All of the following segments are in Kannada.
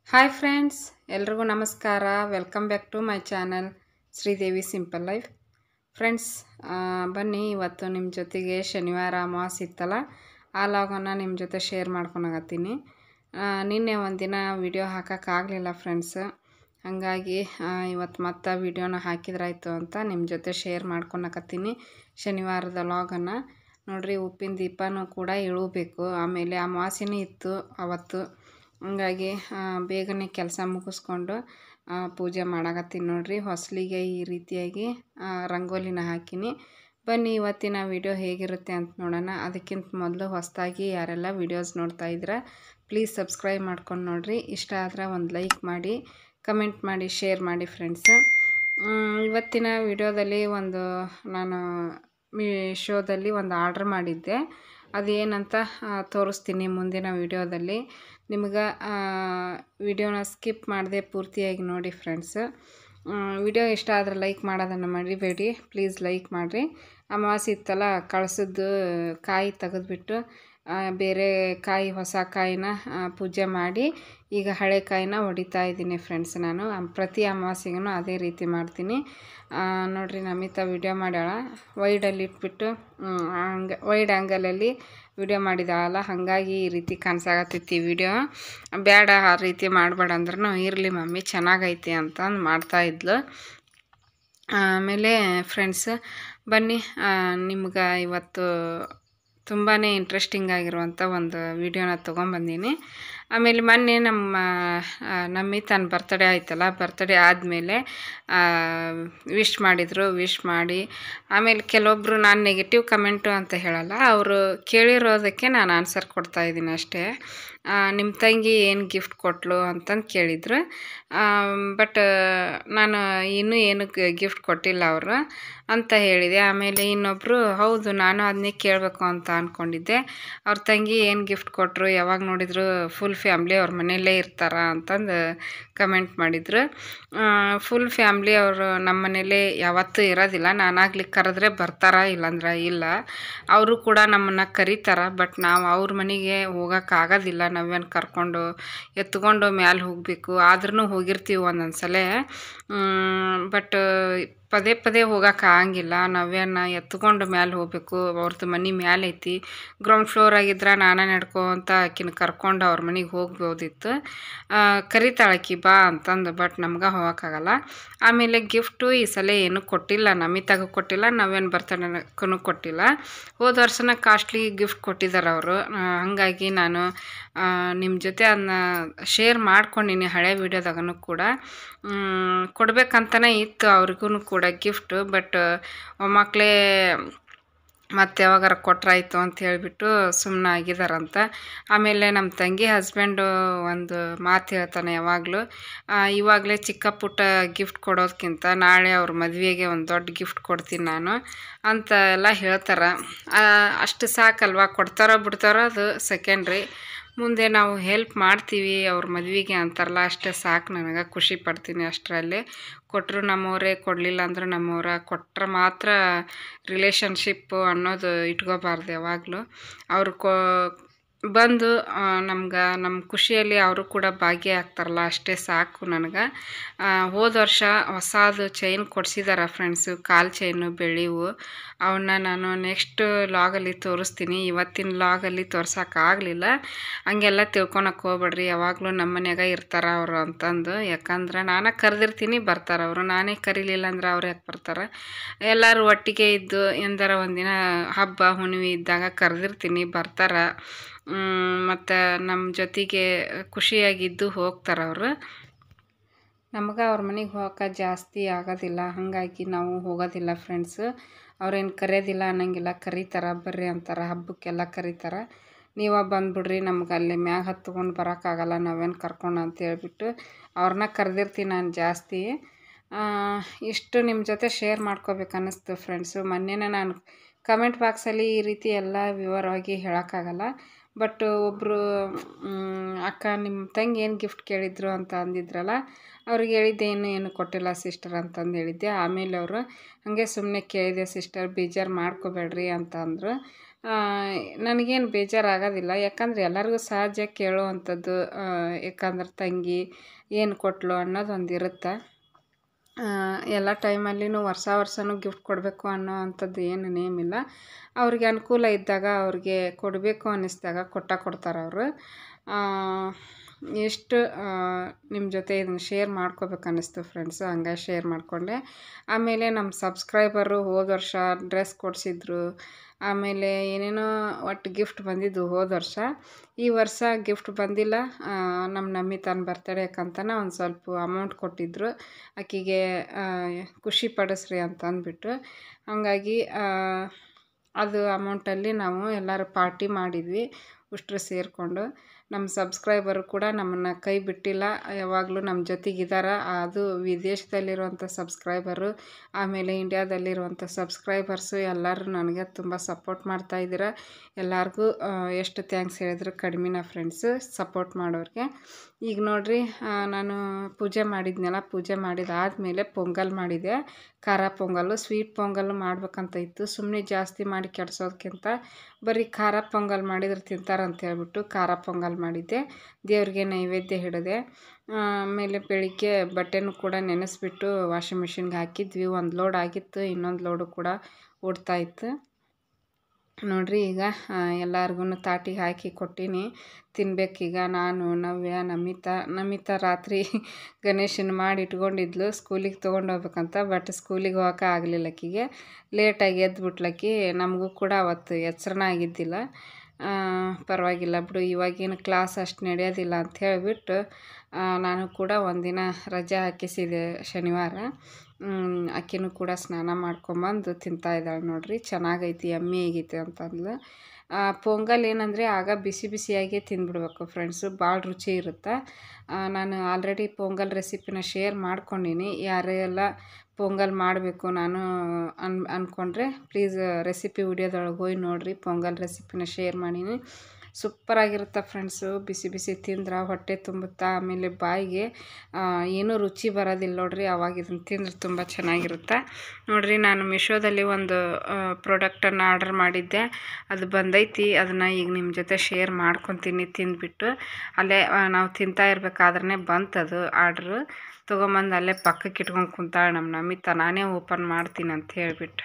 ಹಾಯ್ ಫ್ರೆಂಡ್ಸ್ ಎಲ್ರಿಗೂ ನಮಸ್ಕಾರ welcome back to my channel Sridevi simple life friends ಬನ್ನಿ ಇವತ್ತು ನಿಮ್ಮ ಜೊತೆಗೆ ಶನಿವಾರ ಅಮಾವಾಸ್ಯೆ ಇತ್ತಲ್ಲ ಆ ಲಾಗನ್ನು ನಿಮ್ಮ ಜೊತೆ ಶೇರ್ ಮಾಡ್ಕೊಳಕತ್ತೀನಿ ನಿನ್ನೆ ಒಂದಿನ ವಿಡಿಯೋ ಹಾಕೋಕ್ಕಾಗಲಿಲ್ಲ ಫ್ರೆಂಡ್ಸ್ ಹಾಗಾಗಿ ಇವತ್ತು ಮತ್ತೆ ವಿಡಿಯೋನ ಹಾಕಿದ್ರಾಯ್ತು ಅಂತ ನಿಮ್ಮ ಜೊತೆ ಶೇರ್ ಮಾಡ್ಕೊಳಕತ್ತೀನಿ ಶನಿವಾರದ ಲಾಗನ್ನು ನೋಡ್ರಿ ಉಪ್ಪಿನ ದೀಪನೂ ಕೂಡ ಇಳಬೇಕು ಆಮೇಲೆ ಅಮಾವಾಸ್ಯೆನೂ ಇತ್ತು ಅವತ್ತು ಹಂಗಾಗಿ ಬೇಗನೆ ಕೆಲಸ ಮುಗಿಸ್ಕೊಂಡು ಪೂಜೆ ಮಾಡಕತ್ತೀನಿ ನೋಡ್ರಿ ಹೊಸಲಿಗೆ ಈ ರೀತಿಯಾಗಿ ರಂಗೋಲಿನ ಹಾಕಿನಿ ಬನ್ನಿ ಇವತ್ತಿನ ವಿಡಿಯೋ ಹೇಗಿರುತ್ತೆ ಅಂತ ನೋಡೋಣ ಅದಕ್ಕಿಂತ ಮೊದಲು ಹೊಸದಾಗಿ ಯಾರೆಲ್ಲ ವಿಡಿಯೋಸ್ ನೋಡ್ತಾ ಇದ್ದೀರಾ ಪ್ಲೀಸ್ ಸಬ್ಸ್ಕ್ರೈಬ್ ಮಾಡ್ಕೊಂಡು ನೋಡಿರಿ ಇಷ್ಟ ಆದರೆ ಒಂದು ಲೈಕ್ ಮಾಡಿ ಕಮೆಂಟ್ ಮಾಡಿ ಶೇರ್ ಮಾಡಿ ಫ್ರೆಂಡ್ಸ್ ಇವತ್ತಿನ ವಿಡಿಯೋದಲ್ಲಿ ಒಂದು ನಾನು ಮೀಶೋದಲ್ಲಿ ಒಂದು ಆರ್ಡ್ರ್ ಮಾಡಿದ್ದೆ ಅದೇನಂತ ತೋರಿಸ್ತೀನಿ ಮುಂದಿನ ವಿಡಿಯೋದಲ್ಲಿ ನಿಮ್ಗೆ ವಿಡಿಯೋನ ಸ್ಕಿಪ್ ಮಾಡದೆ ಪೂರ್ತಿಯಾಗಿ ನೋಡಿ ಫ್ರೆಂಡ್ಸ್ ವಿಡಿಯೋ ಇಷ್ಟ ಆದರೆ ಲೈಕ್ ಮಾಡೋದನ್ನು ಮರಿಬೇಡಿ ಪ್ಲೀಸ್ ಲೈಕ್ ಮಾಡಿರಿ ಅಮಾವಾಸ್ಯೆ ಇತ್ತಲ್ಲ ಕಳ್ಸದ್ದು ಕಾಯಿ ತೆಗೆದ್ಬಿಟ್ಟು ಬೇರೆ ಕಾಯಿ ಹೊಸ ಕಾಯಿನ ಪೂಜೆ ಮಾಡಿ ಈಗ ಹಳೆ ಕಾಯಿನ ಹೊಡಿತಾ ಇದ್ದೀನಿ ಫ್ರೆಂಡ್ಸ್ ನಾನು ಪ್ರತಿ ಅಮಾವಾಸ್ಯೆಗೂ ಅದೇ ರೀತಿ ಮಾಡ್ತೀನಿ ನೋಡಿರಿ ನಮಿತಾ ವಿಡಿಯೋ ಮಾಡ್ಯಾಳ ವೈಡಲ್ಲಿ ಇಟ್ಬಿಟ್ಟು ಹಂಗ ವೈಡ್ ಆ್ಯಂಗಲಲ್ಲಿ ವಿಡಿಯೋ ಮಾಡಿದಾಳಲ್ಲ ಹಾಗಾಗಿ ಈ ರೀತಿ ಕಾಣಿಸಾಗತ್ತೈತಿ ವಿಡಿಯೋ ಬೇಡ ಆ ರೀತಿ ಮಾಡಬೇಡ ಅಂದ್ರೂ ಇರಲಿ ಮಮ್ಮಿ ಚೆನ್ನಾಗೈತಿ ಅಂತಂದು ಮಾಡ್ತಾಯಿದ್ಲು ಆಮೇಲೆ ಫ್ರೆಂಡ್ಸ್ ಬನ್ನಿ ನಿಮ್ಗೆ ಇವತ್ತು ತುಂಬಾ ಇಂಟ್ರೆಸ್ಟಿಂಗ್ ಆಗಿರುವಂಥ ಒಂದು ವಿಡಿಯೋನ ತೊಗೊಂಬಂದೀನಿ ಆಮೇಲೆ ಮೊನ್ನೆ ನಮ್ಮ ನಮ್ಮಿ ತನ್ನ ಬರ್ತಡೇ ಆಯ್ತಲ್ಲ ಬರ್ತಡೇ ಆದಮೇಲೆ ವಿಶ್ ಮಾಡಿದರು ವಿಶ್ ಮಾಡಿ ಆಮೇಲೆ ಕೆಲವೊಬ್ಬರು ನಾನು ನೆಗೆಟಿವ್ ಕಮೆಂಟು ಅಂತ ಹೇಳಲ್ಲ ಅವರು ಕೇಳಿರೋದಕ್ಕೆ ನಾನು ಆನ್ಸರ್ ಕೊಡ್ತಾಯಿದ್ದೀನಿ ಅಷ್ಟೇ ನಿಮ್ಮ ತಂಗಿ ಏನು ಗಿಫ್ಟ್ ಕೊಟ್ಟಳು ಅಂತಂದು ಕೇಳಿದ್ರು ಬಟ್ ನಾನು ಇನ್ನೂ ಏನು ಗಿಫ್ಟ್ ಕೊಟ್ಟಿಲ್ಲ ಅವರು ಅಂತ ಹೇಳಿದೆ ಆಮೇಲೆ ಇನ್ನೊಬ್ಬರು ಹೌದು ನಾನು ಅದನ್ನೇ ಕೇಳಬೇಕು ಅಂತ ಅಂದ್ಕೊಂಡಿದ್ದೆ ಅವ್ರ ತಂಗಿ ಏನು ಗಿಫ್ಟ್ ಕೊಟ್ಟರು ಯಾವಾಗ ನೋಡಿದ್ರು ಫುಲ್ ಫ್ಯಾಮ್ಲಿ ಅವ್ರ ಮನೆಯಲ್ಲೇ ಇರ್ತಾರ ಅಂತಂದು ಕಮೆಂಟ್ ಮಾಡಿದರು ಫುಲ್ ಫ್ಯಾಮ್ಲಿ ಅವರು ನಮ್ಮ ಮನೇಲೇ ಯಾವತ್ತೂ ಇರೋದಿಲ್ಲ ನಾನಾಗ್ಲಿ ಕರೆದ್ರೆ ಬರ್ತಾರ ಇಲ್ಲಾಂದ್ರೆ ಇಲ್ಲ ಅವರು ಕೂಡ ನಮ್ಮನ್ನು ಕರೀತಾರ ಬಟ್ ನಾವು ಅವ್ರ ಮನೆಗೆ ಹೋಗೋಕ್ಕಾಗೋದಿಲ್ಲ ನಾವೇನು ಕರ್ಕೊಂಡು ಎತ್ಕೊಂಡು ಮ್ಯಾಲೆ ಹೋಗಬೇಕು ಆದ್ರೂ ಹೋಗಿರ್ತೀವಿ ಒಂದೊಂದು ಸಲ ಬಟ್ ಪದೇ ಪದೇ ಹೋಗೋಕ್ಕಾಗಂಗಿಲ್ಲ ನಾವೇನು ಎತ್ಕೊಂಡು ಮ್ಯಾಲೆ ಹೋಗ್ಬೇಕು ಅವ್ರದ್ದು ಮನೆ ಮ್ಯಾಲೆ ಐತಿ ಗ್ರೌಂಡ್ ಫ್ಲೋರ್ ಆಗಿದ್ರೆ ನಾನೇ ನಡ್ಕೊಂತ ಆಕಿನ ಕರ್ಕೊಂಡು ಅವ್ರ ಮನೆಗೆ ಹೋಗ್ಬೋದಿತ್ತು ಕರಿತಾಳಕಿ ಬಾ ಅಂತಂದು ಬಟ್ ನಮ್ಗೆ ಹೋಗೋಕ್ಕಾಗಲ್ಲ ಆಮೇಲೆ ಗಿಫ್ಟು ಈ ಸಲ ಏನೂ ಕೊಟ್ಟಿಲ್ಲ ನಮಿತಾಗೂ ಕೊಟ್ಟಿಲ್ಲ ನಾವೇನು ಬರ್ತಡೇನೂ ಕೊಟ್ಟಿಲ್ಲ ಹೋದ ವರ್ಷನ ಕಾಸ್ಟ್ಲಿ ಗಿಫ್ಟ್ ಕೊಟ್ಟಿದ್ದಾರೆ ಅವರು ಹಾಗಾಗಿ ನಾನು ನಿಮ್ಮ ಜೊತೆ ಅದನ್ನ ಶೇರ್ ಮಾಡ್ಕೊಂಡಿನಿ ಹಳೆ ವೀಡಿಯೋದಾಗೂ ಕೂಡ ಕೊಡ್ಬೇಕಂತಲೇ ಇತ್ತು ಅವ್ರಿಗೂ ಕೂಡ ಗಿಫ್ಟು ಬಟ್ ಮಕ್ಕಳೇ ಮತ್ತೆ ಯಾವಾಗಾರ ಕೊಟ್ರಾಯ್ತು ಅಂತ ಹೇಳಿಬಿಟ್ಟು ಸುಮ್ಮನೆ ಆಗಿದಾರಂತ ಆಮೇಲೆ ನಮ್ಮ ತಂಗಿ ಹಸ್ಬೆಂಡು ಒಂದು ಮಾತು ಹೇಳ್ತಾನೆ ಯಾವಾಗಲೂ ಇವಾಗಲೇ ಚಿಕ್ಕ ಪುಟ್ಟ ಗಿಫ್ಟ್ ಕೊಡೋದಕ್ಕಿಂತ ನಾಳೆ ಅವ್ರ ಮದುವೆಗೆ ಒಂದು ದೊಡ್ಡ ಗಿಫ್ಟ್ ಕೊಡ್ತೀನಿ ನಾನು ಅಂತ ಎಲ್ಲ ಹೇಳ್ತಾರೆ ಅಷ್ಟು ಸಾಕಲ್ವಾ ಕೊಡ್ತಾರೋ ಬಿಡ್ತಾರೋ ಅದು ಸೆಕೆಂಡ್ರಿ ಮುಂದೆ ನಾವು ಹೆಲ್ಪ್ ಮಾಡ್ತೀವಿ ಅವ್ರ ಮದುವೆಗೆ ಅಂತಾರಲ್ಲ ಅಷ್ಟೇ ಸಾಕು ನನಗೆ ಖುಷಿ ಪಡ್ತೀನಿ ಅಷ್ಟರಲ್ಲೇ ಕೊಟ್ಟರು ನಮ್ಮವರೇ ಕೊಡಲಿಲ್ಲ ಅಂದ್ರೆ ನಮ್ಮವ್ರ ಕೊಟ್ಟರೆ ಮಾತ್ರ ರಿಲೇಷನ್ಶಿಪ್ಪು ಅನ್ನೋದು ಇಟ್ಕೋಬಾರ್ದು ಯಾವಾಗಲೂ ಅವ್ರು ಕೊ ಬಂದು ನಮ್ಗೆ ನಮ್ಮ ಖುಷಿಯಲ್ಲಿ ಅವರು ಕೂಡ ಭಾಗಿಯಾಗ್ತಾರಲ್ಲ ಅಷ್ಟೇ ಸಾಕು ನನಗೆ ಹೋದ ವರ್ಷ ಹೊಸದು ಚೈನ್ ಕೊಡಿಸಿದಾರ ಫ್ರೆಂಡ್ಸು ಕಾಲು ಚೈನು ಬೆಳ್ಳಿವು ಅವನ್ನ ನಾನು ನೆಕ್ಸ್ಟ್ ಲಾಗಲ್ಲಿ ತೋರಿಸ್ತೀನಿ ಇವತ್ತಿನ ಲಾಗಲ್ಲಿ ತೋರ್ಸೋಕ್ಕಾಗಲಿಲ್ಲ ಹಂಗೆಲ್ಲ ತಿಳ್ಕೊಳಕ್ಕೆ ಹೋಗ್ಬೇಡ್ರಿ ಯಾವಾಗಲೂ ನಮ್ಮ ಮನ್ಯಾಗ ಇರ್ತಾರೆ ಅವರು ಅಂತಂದು ಯಾಕಂದ್ರೆ ನಾನೇ ಕರೆದಿರ್ತೀನಿ ಬರ್ತಾರೆ ಅವರು ನಾನೇ ಕರೀಲಿಲ್ಲ ಅಂದ್ರೆ ಅವ್ರು ಯಾಕೆ ಬರ್ತಾರೆ ಎಲ್ಲರೂ ಒಟ್ಟಿಗೆ ಇದ್ದು ಎಂದಾರ ಒಂದಿನ ಹಬ್ಬ ಹುಣ್ಣಿಮೆ ಇದ್ದಾಗ ಕರೆದಿರ್ತೀನಿ ಬರ್ತಾರೆ ಮತ್ತು ನಮ್ಮ ಜೊತೆಗೆ ಖುಷಿಯಾಗಿದ್ದು ಹೋಗ್ತಾರೆ ಅವರು ನಮ್ಗೆ ಅವ್ರ ಮನೆಗೆ ಹೋಗೋಕೆ ಜಾಸ್ತಿ ಆಗೋದಿಲ್ಲ ಹಾಗಾಗಿ ನಾವು ಹೋಗೋದಿಲ್ಲ ಫ್ರೆಂಡ್ಸು ಅವ್ರೇನು ಕರೆಯೋದಿಲ್ಲ ಅನ್ನಂಗಿಲ್ಲ ಕರೀತಾರೆ ಬರ್ರಿ ಅಂತಾರೆ ಹಬ್ಬಕ್ಕೆಲ್ಲ ಕರೀತಾರೆ ನೀವು ಬಂದುಬಿಡ್ರಿ ನಮ್ಗೆ ಅಲ್ಲಿ ಮ್ಯಾಗ ಹತ್ಕೊಂಡು ಬರೋಕ್ಕಾಗಲ್ಲ ನಾವೇನು ಕರ್ಕೊಂಡು ಅಂತ ಹೇಳ್ಬಿಟ್ಟು ಅವ್ರನ್ನ ಕರೆದಿರ್ತೀನಿ ನಾನು ಜಾಸ್ತಿ ಇಷ್ಟು ನಿಮ್ಮ ಜೊತೆ ಶೇರ್ ಮಾಡ್ಕೋಬೇಕು ಅನ್ನಿಸ್ತು ಫ್ರೆಂಡ್ಸು ಮೊನ್ನೆನೇ ನಾನು ಕಮೆಂಟ್ ಬಾಕ್ಸಲ್ಲಿ ಈ ರೀತಿ ಎಲ್ಲ ವಿವರವಾಗಿ ಹೇಳೋಕ್ಕಾಗಲ್ಲ ಬಟ್ ಒಬ್ಬರು ಅಕ್ಕ ನಿಮ್ಮ ತಂಗಿ ಏನು ಗಿಫ್ಟ್ ಕೇಳಿದ್ರು ಅಂತ ಅಂದಿದ್ರಲ್ಲ ಅವ್ರಿಗೆ ಹೇಳಿದ್ದೆ ಏನು ಏನು ಕೊಟ್ಟಿಲ್ಲ ಸಿಸ್ಟರ್ ಅಂತಂದು ಹೇಳಿದ್ದೆ ಆಮೇಲೆ ಅವರು ಹಾಗೆ ಸುಮ್ಮನೆ ಕೇಳಿದೆ ಸಿಸ್ಟರ್ ಬೇಜಾರು ಮಾಡ್ಕೋಬೇಡ್ರಿ ಅಂತ ಅಂದರು ನನಗೇನು ಬೇಜಾರಾಗೋದಿಲ್ಲ ಯಾಕಂದರೆ ಎಲ್ಲರಿಗೂ ಸಹಜ ಕೇಳುವಂಥದ್ದು ಯಾಕಂದ್ರೆ ತಂಗಿ ಏನು ಕೊಟ್ಟಳು ಅನ್ನೋದೊಂದು ಇರುತ್ತೆ ಎಲ್ಲ ಟೈಮಲ್ಲಿನೂ ವರ್ಷ ವರ್ಷವೂ ಗಿಫ್ಟ್ ಕೊಡಬೇಕು ಅನ್ನೋ ಅಂಥದ್ದು ಏನು ನೇಮ್ ಇಲ್ಲ ಅವ್ರಿಗೆ ಅನುಕೂಲ ಇದ್ದಾಗ ಅವ್ರಿಗೆ ಕೊಡಬೇಕು ಅನ್ನಿಸ್ದಾಗ ಕೊಟ್ಟ ಕೊಡ್ತಾರೆ ಅವರು ಎಷ್ಟು ನಿಮ್ಮ ಜೊತೆ ಇದನ್ನು ಶೇರ್ ಮಾಡ್ಕೋಬೇಕು ಅನ್ನಿಸ್ತು ಫ್ರೆಂಡ್ಸು ಹಂಗಾಗಿ ಶೇರ್ ಮಾಡಿಕೊಂಡೆ ಆಮೇಲೆ ನಮ್ಮ ಸಬ್ಸ್ಕ್ರೈಬರು ಹೋದ ವರ್ಷ ಡ್ರೆಸ್ ಕೊಡಿಸಿದ್ರು ಆಮೇಲೆ ಏನೇನೋ ಒಟ್ಟು ಗಿಫ್ಟ್ ಬಂದಿದ್ದು ಹೋದ ವರ್ಷ ಈ ವರ್ಷ ಗಿಫ್ಟ್ ಬಂದಿಲ್ಲ ನಮ್ಮ ನಮಿತಾನ ಬರ್ತಡೇಕಂತನ ಒಂದು ಸ್ವಲ್ಪ ಅಮೌಂಟ್ ಕೊಟ್ಟಿದ್ದರು ಆಕೆಗೆ ಖುಷಿ ಪಡಿಸ್ರಿ ಅಂತ ಅಂದ್ಬಿಟ್ಟು ಹಾಗಾಗಿ ಅದು ಅಮೌಂಟಲ್ಲಿ ನಾವು ಎಲ್ಲರೂ ಪಾರ್ಟಿ ಮಾಡಿದ್ವಿ ಅಷ್ಟರು ಸೇರಿಕೊಂಡು ನಮ್ಮ ಸಬ್ಸ್ಕ್ರೈಬರು ಕೂಡ ನಮ್ಮನ್ನು ಕೈ ಬಿಟ್ಟಿಲ್ಲ ಯಾವಾಗಲೂ ನಮ್ಮ ಜೊತೆಗಿದ್ದಾರೆ ಅದು ವಿದೇಶದಲ್ಲಿರುವಂಥ ಸಬ್ಸ್ಕ್ರೈಬರು ಆಮೇಲೆ ಇಂಡ್ಯಾದಲ್ಲಿರುವಂಥ ಸಬ್ಸ್ಕ್ರೈಬರ್ಸು ಎಲ್ಲರೂ ನನಗೆ ತುಂಬ ಸಪೋರ್ಟ್ ಮಾಡ್ತಾಯಿದ್ದೀರ ಎಲ್ಲರಿಗೂ ಎಷ್ಟು ಥ್ಯಾಂಕ್ಸ್ ಹೇಳಿದ್ರು ಕಡಿಮೆನ ಫ್ರೆಂಡ್ಸು ಸಪೋರ್ಟ್ ಮಾಡೋರಿಗೆ ಈಗ ನೋಡಿರಿ ನಾನು ಪೂಜೆ ಮಾಡಿದ್ನಲ್ಲ ಪೂಜೆ ಮಾಡಿದಾದಮೇಲೆ ಪೊಂಗಲ್ ಮಾಡಿದೆ ಖಾರ ಪೊಂಗಲ್ಲು ಸ್ವೀಟ್ ಪೊಂಗಲ್ಲು ಮಾಡ್ಬೇಕಂತ ಇತ್ತು ಸುಮ್ಮನೆ ಜಾಸ್ತಿ ಮಾಡಿ ಕೆಡ್ಸೋದಕ್ಕಿಂತ ಬರೀ ಖಾರ ಪೊಂಗಲ್ ಮಾಡಿದ್ರೆ ತಿಂತಾರಂತ ಹೇಳ್ಬಿಟ್ಟು ಖಾರ ಪೊಂಗಲ್ ಮಾಡಿದ್ದೆ ದೇವ್ರಿಗೆ ನೈವೇದ್ಯ ಹಿಡಿದೆ ಆಮೇಲೆ ಬೆಳಿಗ್ಗೆ ಬಟ್ಟೆನೂ ಕೂಡ ನೆನೆಸ್ಬಿಟ್ಟು ವಾಷಿಂಗ್ ಮಿಷಿನ್ಗೆ ಹಾಕಿದ್ವಿ ಒಂದು ಲೋಡ್ ಆಗಿತ್ತು ಇನ್ನೊಂದು ಲೋಡು ಕೂಡ ಓಡ್ತಾಯಿತ್ತು ನೋಡಿರಿ ಈಗ ಎಲ್ಲರಿಗೂ ತಾಟಿಗೆ ಹಾಕಿ ಕೊಟ್ಟೀನಿ ತಿನ್ಬೇಕೀಗ ನಾನು ನವ್ಯ ನಮಿತಾ ನಮಿತಾ ರಾತ್ರಿ ಗಣೇಶನ ಮಾಡಿ ಇಟ್ಕೊಂಡಿದ್ಲು ಸ್ಕೂಲಿಗೆ ತೊಗೊಂಡು ಹೋಗ್ಬೇಕಂತ ಬಟ್ ಸ್ಕೂಲಿಗೆ ಹೋಗೋಕೆ ಆಗಲಿಲ್ಲ ಆಕಿಗೆ ಲೇಟಾಗಿ ಎದ್ಬಿಟ್ಲಕ್ಕಿ ನಮಗೂ ಕೂಡ ಅವತ್ತು ಎಚ್ಚರನ ಆಗಿದ್ದಿಲ್ಲ ಪರವಾಗಿಲ್ಲ ಬಿಡು ಇವಾಗೇನು ಕ್ಲಾಸ್ ಅಷ್ಟು ನಡೆಯೋದಿಲ್ಲ ಅಂತ ಹೇಳಿಬಿಟ್ಟು ನಾನು ಕೂಡ ಒಂದಿನ ರಜೆ ಹಾಕಿಸಿದೆ ಶನಿವಾರ ಆಕೆನೂ ಕೂಡ ಸ್ನಾನ ಮಾಡ್ಕೊಂಬಂದು ತಿಂತಾಯಿದ್ದಾಳೆ ನೋಡಿರಿ ಚೆನ್ನಾಗೈತಿ ಯಮ್ಮಿ ಆಗೈತಿ ಅಂತಂದ್ಲು ಪೊಂಗಲ್ ಏನಂದರೆ ಆಗ ಬಿಸಿ ಬಿಸಿಯಾಗೇ ತಿಂದ್ಬಿಡ್ಬೇಕು ಫ್ರೆಂಡ್ಸು ಭಾಳ ರುಚಿ ಇರುತ್ತೆ ನಾನು ಆಲ್ರೆಡಿ ಪೊಂಗಲ್ ರೆಸಿಪಿನ ಶೇರ್ ಮಾಡ್ಕೊಂಡೀನಿ ಯಾರೆಲ್ಲ ಪೊಂಗಲ್ ಮಾಡಬೇಕು ನಾನು ಅನ್ ಅಂದ್ಕೊಂಡ್ರೆ ಪ್ಲೀಸ್ ರೆಸಿಪಿ ವಿಡಿಯೋದೊಳಗೆ ಹೋಗಿ ನೋಡಿರಿ ಪೊಂಗಲ್ ರೆಸಿಪಿನ ಶೇರ್ ಮಾಡೀನಿ ಸೂಪರಾಗಿರುತ್ತೆ ಫ್ರೆಂಡ್ಸು ಬಿಸಿ ಬಿಸಿ ತಿಂದ್ರೆ ಹೊಟ್ಟೆ ತುಂಬುತ್ತಾ ಆಮೇಲೆ ಬಾಯಿಗೆ ಏನೂ ರುಚಿ ಬರೋದಿಲ್ಲ ನೋಡ್ರಿ ಅವಾಗ ಇದನ್ನು ತಿಂದ್ರೆ ತುಂಬ ಚೆನ್ನಾಗಿರುತ್ತೆ ನೋಡಿರಿ ನಾನು ಮಿಶೋದಲ್ಲಿ ಒಂದು ಪ್ರಾಡಕ್ಟನ್ನು ಆರ್ಡರ್ ಮಾಡಿದ್ದೆ ಅದು ಬಂದೈತಿ ಅದನ್ನು ಈಗ ನಿಮ್ಮ ಜೊತೆ ಶೇರ್ ಮಾಡ್ಕೊತೀನಿ ತಿಂದ್ಬಿಟ್ಟು ಅಲ್ಲೇ ನಾವು ತಿಂತಾ ಇರ್ಬೇಕಾದ್ರೆ ಬಂತದು ಆರ್ಡ್ರು ತೊಗೊಂಬಂದು ಅಲ್ಲೇ ಪಕ್ಕಕ್ಕೆ ಇಟ್ಕೊಂಡು ಕುಂತಾಳೆ ನಮ್ಮ ನಮಿತಾ ನಾನೇ ಓಪನ್ ಮಾಡ್ತೀನಿ ಅಂತ ಹೇಳಿಬಿಟ್ಟು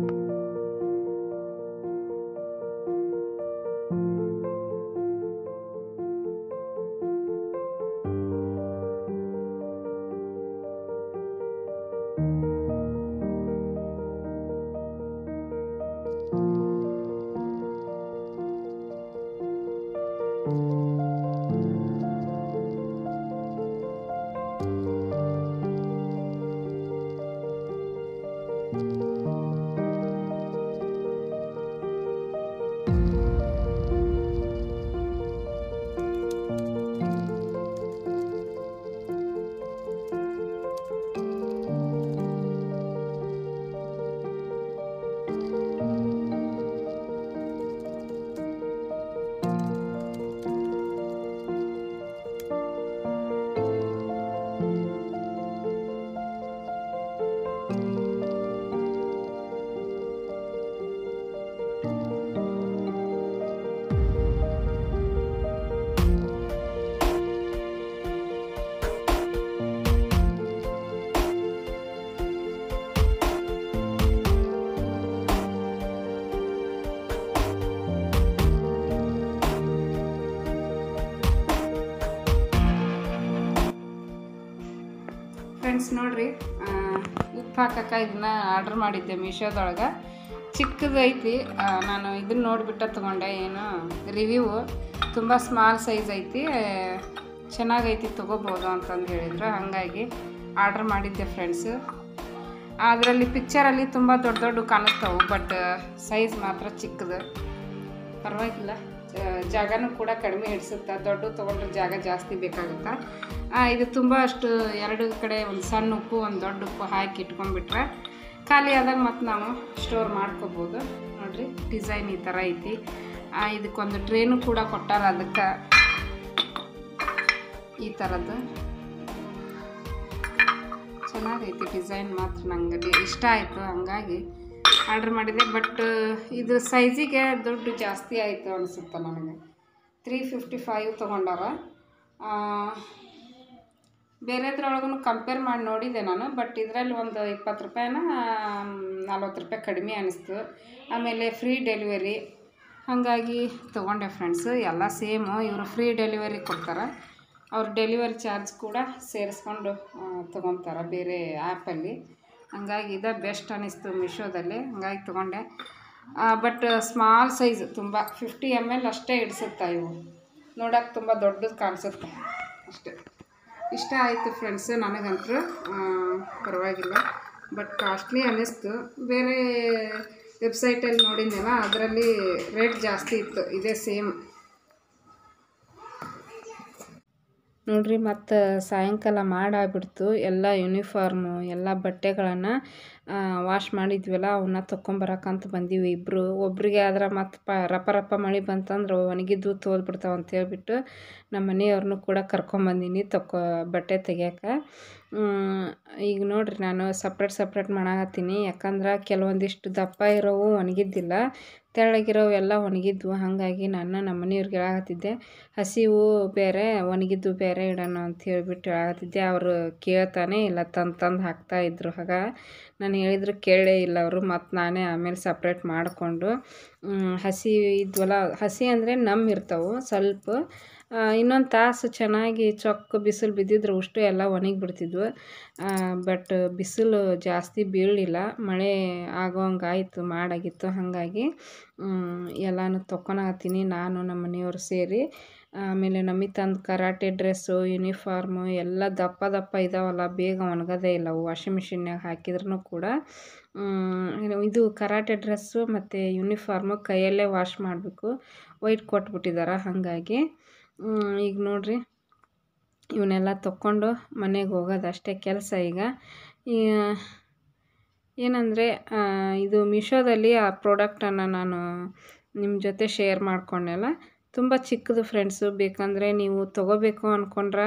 ಫ್ರೆಂಡ್ಸ್ ನೋಡ್ರಿ ಉಪ್ಪು ಹಾಕಕ್ಕೆ ಇದನ್ನ ಆರ್ಡ್ರ್ ಮಾಡಿದ್ದೆ ಮೀಶೋದೊಳಗೆ ಚಿಕ್ಕದು ಐತಿ ಆ, ನಾನು ಇದನ್ನ ನೋಡಿಬಿಟ್ಟು ತೊಗೊಂಡೆ ಏನು ರಿವ್ಯೂ ತುಂಬ ಸ್ಮಾಲ್ ಸೈಜ್ ಐತಿ ಚೆನ್ನಾಗೈತಿ ತೊಗೋಬೋದು ಅಂತಂದು ಹೇಳಿದ್ರು ಹಾಗಾಗಿ ಆರ್ಡ್ರ್ ಮಾಡಿದ್ದೆ ಫ್ರೆಂಡ್ಸು ಅದರಲ್ಲಿ ಪಿಕ್ಚರಲ್ಲಿ ತುಂಬ ದೊಡ್ಡ ದೊಡ್ಡ ಕಾಣಿಸ್ತಾವೆ ಬಟ್ ಸೈಜ್ ಮಾತ್ರ ಚಿಕ್ಕದು ಪರವಾಗಿಲ್ಲ ಜ- ಜಾಗನೂ ಕೂಡ ಕಡಿಮೆ ಹಿಡಿಸುತ್ತೆ ದೊಡ್ಡ ತೊಗೊಂಡ್ರೆ ಜಾಗ ಜಾಸ್ತಿ ಬೇಕಾಗುತ್ತೆ ಆ, ಇದು ತುಂಬ ಅಷ್ಟು ಎರಡು ಕಡೆ ಒಂದು ಸಣ್ಣ ಉಪ್ಪು ಒಂದು ದೊಡ್ಡ ಉಪ್ಪು ಹಾಕಿ ಇಟ್ಕೊಂಡ್ಬಿಟ್ರೆ ಖಾಲಿ ಆದಾಗ ಮತ್ತು ನಾವು ಸ್ಟೋರ್ ಮಾಡ್ಕೋಬೋದು ನೋಡ್ರಿ ಡಿಸೈನ್ ಈ ಥರ ಐತಿ ಆ, ಇದಕ್ಕೊಂದು ಟ್ರೇನು ಕೂಡ ಕೊಟ್ಟಾರ ಅದಕ್ಕೆ ಈ ಥರದ್ದು ಚೆನ್ನಾಗೈತಿ ಡಿಸೈನ್ ಮಾತ್ರ ನಂಗೆ ಡಿ- ಇಷ್ಟ ಆಯಿತು ಹಂಗಾಗಿ ಆರ್ಡ್ರ್ ಮಾಡಿದೆ ಬಟ್ ಇದು ಸೈಜಿಗೆ ದುಡ್ಡು ಜಾಸ್ತಿ ಆಯಿತು ಅನಿಸುತ್ತೆ ನನಗೆ ತ್ರೀ ಫಿಫ್ಟಿ ಫೈವ್ ತೊಗೊಂಡಾರ ಬೇರೆದ್ರೊಳಗೂ ಕಂಪೇರ್ ಮಾಡಿ ನೋಡಿದೆ ನಾನು ಬಟ್ ಇದರಲ್ಲಿ ಒಂದು ಇಪ್ಪತ್ತು ರೂಪಾಯಿನ ನಲ್ವತ್ತು ರೂಪಾಯಿ ಕಡಿಮೆ ಅನ್ನಿಸ್ತು ಆಮೇಲೆ ಫ್ರೀ ಡೆಲಿವರಿ ಹಾಗಾಗಿ ತೊಗೊಂಡೆ ಫ್ರೆಂಡ್ಸು ಎಲ್ಲ ಸೇಮು ಇವರು ಫ್ರೀ ಡೆಲಿವರಿ ಕೊಡ್ತಾರೆ ಅವ್ರ ಡೆಲಿವರಿ ಚಾರ್ಜ್ ಕೂಡ ಸೇರಿಸ್ಕೊಂಡು ತೊಗೊತಾರೆ ಬೇರೆ ಆ್ಯಪಲ್ಲಿ ಹಂಗಾಗಿ ಇದೇ ಬೆಸ್ಟ್ ಅನ್ನಿಸ್ತು ಮಿಶೋದಲ್ಲಿ ಹಂಗಾಗಿ ತೊಗೊಂಡೆ ಬಟ್ ಸ್ಮಾಲ್ ಸೈಜ್ ತುಂಬ ಫಿಫ್ಟಿ ಎಮ್ ಎಲ್ ಅಷ್ಟೇ ಇಡಿಸುತ್ತೆ ಇವು ನೋಡೋಕೆ ತುಂಬ ದೊಡ್ಡದು ಕಾಣಿಸುತ್ತೆ ಅಷ್ಟೇ ಇಷ್ಟ ಆಯಿತು ಫ್ರೆಂಡ್ಸ್ ನನಗಂತೂ ಪರವಾಗಿಲ್ಲ ಬಟ್ ಕಾಸ್ಟ್ಲಿ ಅನ್ನಿಸ್ತು ಬೇರೆ ವೆಬ್ಸೈಟಲ್ಲಿ ನೋಡಿದ್ನಲ್ಲ ಅದರಲ್ಲಿ ರೇಟ್ ಜಾಸ್ತಿ ಇತ್ತು ಇದೇ ಸೇಮ್ ನೋಡ್ರಿ ಮತ್ತು ಸಾಯಂಕಾಲ ಮಾಡಾಗ್ಬಿಡ್ತು ಎಲ್ಲ ಯೂನಿಫಾರ್ಮು ಎಲ್ಲ ಬಟ್ಟೆಗಳನ್ನು ವಾಶ್ ಮಾಡಿದ್ವಲ್ಲ ಅವನ್ನ ತೊಗೊಂಬರಕ್ಕಂತ ಬಂದೀವಿ ಇಬ್ಬರು ಒಬ್ರಿಗೆ ಆದ್ರೆ ಮತ್ತು ಪ ರಪ ರಪ ಮಳೆ ಬಂತಂದ್ರೆ ಒಣಗಿದ್ದು ತೋದ್ಬಿಡ್ತಾವೆ ಅಂತ ಹೇಳ್ಬಿಟ್ಟು ನಮ್ಮ ಮನೆಯವ್ರನ್ನೂ ಕೂಡ ಕರ್ಕೊಂಬಂದೀನಿ ತಕೊ ಬಟ್ಟೆ ತೆಗಿಯೋಕೆ ಈಗ ನೋಡ್ರಿ ನಾನು ಸಪ್ರೇಟ್ ಸಪ್ರೇಟ್ ಮಾಡಾಕತ್ತೀನಿ ಯಾಕಂದ್ರೆ ಕೆಲವೊಂದಿಷ್ಟು ದಪ್ಪ ಇರೋವು ಒಣಗಿದ್ದಿಲ್ಲ ತೆಳ್ಳಗಿರೋವು ಎಲ್ಲ ಒಣಗಿದ್ವು ಹಾಗಾಗಿ ನಾನು ನಮ್ಮ ಮನೆಯವ್ರಿಗೆ ಹೇಳಾಕತ್ತಿದ್ದೆ ಹಸಿವು ಬೇರೆ ಒಣಗಿದ್ದು ಬೇರೆ ಇಡೋಣ ಅಂತ ಹೇಳ್ಬಿಟ್ಟು ಹೇಳಾಕತ್ತಿದ್ದೆ ಅವರು ಕೇಳ್ತಾನೆ ಇಲ್ಲ ತಂದು ತಂದು ಹಾಕ್ತಾಯಿದ್ರು ಆಗ ನಾನು ಹೇಳಿದ್ರು ಕೇಳೇ ಇಲ್ಲ ಅವರು ಮತ್ತು ನಾನೇ ಆಮೇಲೆ ಸಪ್ರೇಟ್ ಮಾಡಿಕೊಂಡು ಹಸಿ ಇದ್ವಲ್ಲ ಹಸಿ ಅಂದರೆ ನಮ್ಮ ಇರ್ತಾವೆ ಸ್ವಲ್ಪ ಇನ್ನೊಂದು ತಾಸು ಚೆನ್ನಾಗಿ ಚೊಕ್ಕ ಬಿಸಿಲು ಬಿದ್ದಿದ್ರೆ ಅಷ್ಟು ಎಲ್ಲ ಒಣಗಿಬಿಡ್ತಿದ್ವು ಬಟ್ ಬಿಸಿಲು ಜಾಸ್ತಿ ಬೀಳಲಿಲ್ಲ ಮಳೆ ಆಗೋಂಗಾಯಿತು ಮಾಡಾಗಿತ್ತು ಹಾಗಾಗಿ ಎಲ್ಲನೂ ತೊಗೊಳತ್ತೀನಿ ನಾನು ನಮ್ಮ ಮನೆಯವರು ಸೇರಿ ಆಮೇಲೆ ನಮಗೆ ತಂದು ಕರಾಟೆ ಡ್ರೆಸ್ಸು ಯೂನಿಫಾರ್ಮು ಎಲ್ಲ ದಪ್ಪ ದಪ್ಪ ಇದಾವಲ್ಲ ಬೇಗ ಒಣಗೋದೇ ಇಲ್ಲ ಅವು ವಾಷಿಂಗ್ ಮಿಷಿನ್ಯಾಗ ಹಾಕಿದ್ರೂ ಕೂಡ ಇದು ಕರಾಟೆ ಡ್ರೆಸ್ಸು ಮತ್ತು ಯೂನಿಫಾರ್ಮು ಕೈಯಲ್ಲೇ ವಾಶ್ ಮಾಡಬೇಕು ವೈಟ್ ಕೊಟ್ಬಿಟ್ಟಿದ್ದಾರೆ ಹಾಗಾಗಿ ಈಗ ನೋಡಿರಿ ಇವನ್ನೆಲ್ಲ ತೊಗೊಂಡು ಮನೆಗೆ ಹೋಗೋದು ಅಷ್ಟೇ ಕೆಲಸ ಈಗ ಏನಂದರೆ ಇದು ಮೀಶೋದಲ್ಲಿ ಆ ಪ್ರಾಡಕ್ಟನ್ನು ನಾನು ನಿಮ್ಮ ಜೊತೆ ಶೇರ್ ಮಾಡ್ಕೊಂಡೆಲ್ಲ ತುಂಬ ಚಿಕ್ಕದು ಫ್ರೆಂಡ್ಸು ಬೇಕಂದರೆ ನೀವು ತೊಗೋಬೇಕು ಅಂದ್ಕೊಂಡ್ರೆ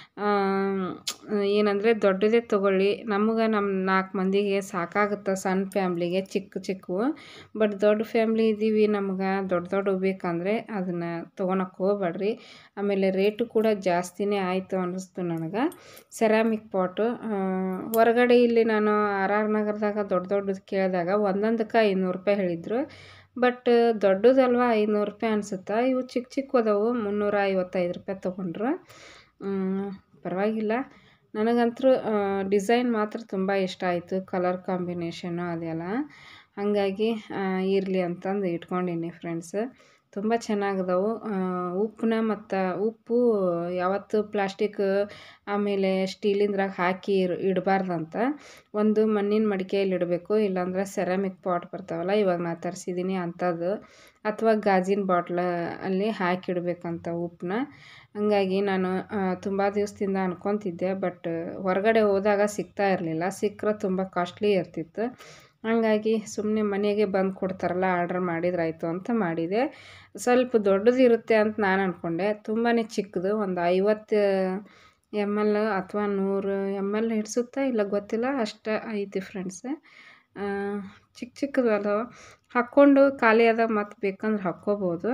ಏನಂದರೆ ದೊಡ್ಡದೇ ತೊಗೊಳ್ಳಿ ನಮ್ಗೆ ನಮ್ಮ ನಾಲ್ಕು ಮಂದಿಗೆ ಸಾಕಾಗುತ್ತೆ ಸಣ್ಣ ಫ್ಯಾಮ್ಲಿಗೆ ಚಿಕ್ಕ ಚಿಕ್ಕವು ಬಟ್ ದೊಡ್ಡ ಫ್ಯಾಮ್ಲಿ ಇದ್ದೀವಿ ನಮ್ಗೆ ದೊಡ್ಡ ದೊಡ್ಡವು ಬೇಕಂದರೆ ಅದನ್ನು ತೊಗೊಳಕ್ಕೆ ಹೋಗ್ಬೇಡ್ರಿ ಆಮೇಲೆ ರೇಟು ಕೂಡ ಜಾಸ್ತಿನೇ ಆಯಿತು ಅನ್ನಿಸ್ತು ನನಗೆ ಸೆರಾಮಿಕ್ ಪಾಟು ಹೊರಗಡೆ ಇಲ್ಲಿ ನಾನು ಆರ್ ಆರ್ ನಗರದಾಗ ದೊಡ್ಡ ದೊಡ್ಡದು ಕೇಳಿದಾಗ ಒಂದೊಂದಕ್ಕೆ ಐನೂರು ರೂಪಾಯಿ ಹೇಳಿದರು ಬಟ್ ದೊಡ್ಡದಲ್ವ ಐನೂರು ರೂಪಾಯಿ ಅನ್ಸುತ್ತೆ ಇವು ಚಿಕ್ಕ ಚಿಕ್ಕ ಅದಾವು ಮುನ್ನೂರ ಐವತ್ತೈದು ರೂಪಾಯಿ ತೊಗೊಂಡ್ರು ಪರವಾಗಿಲ್ಲ ನನಗಂತೂ ಡಿಸೈನ್ ಮಾತ್ರ ತುಂಬ ಇಷ್ಟ ಆಯಿತು ಕಲರ್ ಕಾಂಬಿನೇಷನು ಅದೆಲ್ಲ ಹಾಗಾಗಿ ಇರಲಿ ಅಂತಂದು ಇಟ್ಕೊಂಡೀನಿ ಫ್ರೆಂಡ್ಸ್ ತುಂಬ ಚೆನ್ನಾಗದವು ಉಪ್ಪನ್ನ ಮತ್ತು ಉಪ್ಪು ಯಾವತ್ತು ಪ್ಲಾಸ್ಟಿಕ್ ಆಮೇಲೆ ಸ್ಟೀಲಿಂದ್ರಾಗ ಹಾಕಿ ಇಡಬಾರ್ದಂತ ಒಂದು ಮಣ್ಣಿನ ಮಡಿಕೆಯಲ್ಲಿ ಇಡಬೇಕು ಇಲ್ಲಾಂದ್ರೆ ಸೆರಾಮಿಕ್ ಪಾಟ್ ಬರ್ತಾವಲ್ಲ ಇವಾಗ ನಾ ತರಿಸಿದ್ದೀನಿ ಅಂಥದ್ದು ಅಥವಾ ಗಾಜಿನ ಬಾಟ್ಲ ಅಲ್ಲಿ ಹಾಕಿಡ್ಬೇಕಂತ ಉಪ್ಪನ್ನ ಹಂಗಾಗಿ ನಾನು ತುಂಬ ದಿವಸದಿಂದ ಅನ್ಕೊತಿದ್ದೆ ಬಟ್ ಹೊರಗಡೆ ಹೋದಾಗ ಸಿಗ್ತಾ ಇರಲಿಲ್ಲ ಸಿಕ್ಕರೆ ತುಂಬ ಕಾಸ್ಟ್ಲಿ ಇರ್ತಿತ್ತು ಹಂಗಾಗಿ ಸುಮ್ಮನೆ ಮನೆಗೆ ಬಂದು ಕೊಡ್ತಾರಲ್ಲ ಆರ್ಡ್ರ್ ಮಾಡಿದ್ರಾಯ್ತು ಅಂತ ಮಾಡಿದೆ ಸ್ವಲ್ಪ ದೊಡ್ಡದು ಇರುತ್ತೆ ಅಂತ ನಾನು ಅಂದ್ಕೊಂಡೆ ತುಂಬಾ ಚಿಕ್ಕದು ಒಂದು ಐವತ್ತು ಎಮ್ ಎಲ್ ಅಥವಾ ನೂರು ಎಮ್ ಎಲ್ ಹಿಡಿಸುತ್ತಾ ಇಲ್ಲ ಗೊತ್ತಿಲ್ಲ ಅಷ್ಟು ಐತಿ ಫ್ರೆಂಡ್ಸ್ ಚಿಕ್ಕ ಚಿಕ್ಕದು ಅದಾವ ಹಾಕ್ಕೊಂಡು ಖಾಲಿ ಆದಾಗ ಮತ್ತೆ ಬೇಕಂದ್ರೆ ಹಾಕ್ಕೋಬೋದು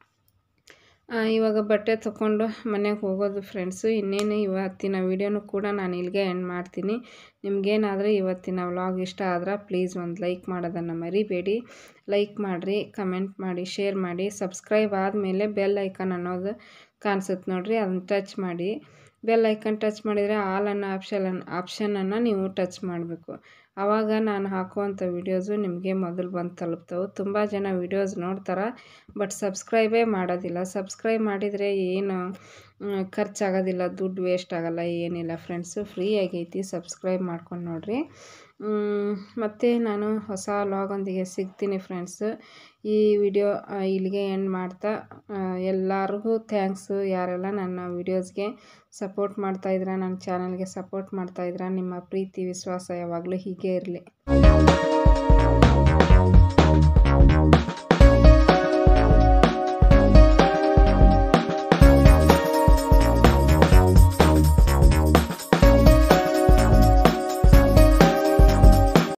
ಇವಾಗ ಬಟ್ಟೆ ತೊಗೊಂಡು ಮನೆಗೆ ಹೋಗೋದು ಫ್ರೆಂಡ್ಸು ಇನ್ನೇನು ಇವತ್ತಿನ ವೀಡಿಯೋನು ಕೂಡ ನಾನು ಇಲ್ಲಿಗೆ ಎಂಡ್ ಮಾಡ್ತೀನಿ ನಿಮಗೇನಾದರೂ ಇವತ್ತಿನ ವ್ಲಾಗ್ ಇಷ್ಟ ಆದ್ರೆ ಪ್ಲೀಸ್ ಒಂದು ಲೈಕ್ ಮಾಡೋದನ್ನು ಮರಿಬೇಡಿ ಲೈಕ್ ಮಾಡಿರಿ ಕಮೆಂಟ್ ಮಾಡಿ ಶೇರ್ ಮಾಡಿ ಸಬ್ಸ್ಕ್ರೈಬ್ ಆದಮೇಲೆ ಬೆಲ್ ಐಕನ್ ಅನ್ನೋದು ಕಾಣಿಸುತ್ತೆ ನೋಡಿರಿ ಅದನ್ನು ಟಚ್ ಮಾಡಿ ಬೆಲ್ ಐಕನ್ ಟಚ್ ಮಾಡಿದರೆ ಆಲ್ ಅನ್ನೋ ಆಪ್ಷನ್ ಆಪ್ಷನನ್ನು ನೀವು ಟಚ್ ಮಾಡಬೇಕು ಆವಾಗ ನಾನು ಹಾಕುವಂಥ ವೀಡಿಯೋಸು ನಿಮಗೆ ಮೊದಲು ಬಂದು ತಲುಪ್ತವೆ ತುಂಬ ಜನ ವೀಡಿಯೋಸ್ ನೋಡ್ತಾರೆ ಬಟ್ ಸಬ್ಸ್ಕ್ರೈಬೇ ಮಾಡೋದಿಲ್ಲ ಸಬ್ಸ್ಕ್ರೈಬ್ ಮಾಡಿದರೆ ಏನು ಖರ್ಚಾಗೋದಿಲ್ಲ ದುಡ್ಡು ವೇಸ್ಟ್ ಆಗೋಲ್ಲ ಏನಿಲ್ಲ ಫ್ರೆಂಡ್ಸು ಫ್ರೀ ಆಗೈತಿ ಸಬ್ಸ್ಕ್ರೈಬ್ ಮಾಡ್ಕೊಂಡು ನೋಡಿರಿ ಮತ್ತು ನಾನು ಹೊಸ ಲಾಗೊಂದಿಗೆ ಸಿಗ್ತೀನಿ ಫ್ರೆಂಡ್ಸು ಈ ವಿಡಿಯೋ ಇಲ್ಲಿಗೆ ಎಂಡ್ ಮಾಡ್ತಾ ಎಲ್ಲರಿಗೂ ಥ್ಯಾಂಕ್ಸು ಯಾರೆಲ್ಲ ನನ್ನ ವೀಡಿಯೋಸ್ಗೆ ಸಪೋರ್ಟ್ ಮಾಡ್ತಾಯಿದ್ರ ನನ್ನ ಚಾನಲ್ಗೆ ಸಪೋರ್ಟ್ ಮಾಡ್ತಾಯಿದ್ರ ನಿಮ್ಮ ಪ್ರೀತಿ ವಿಶ್ವಾಸ ಯಾವಾಗಲೂ ಹೀಗೆ ಇರಲಿ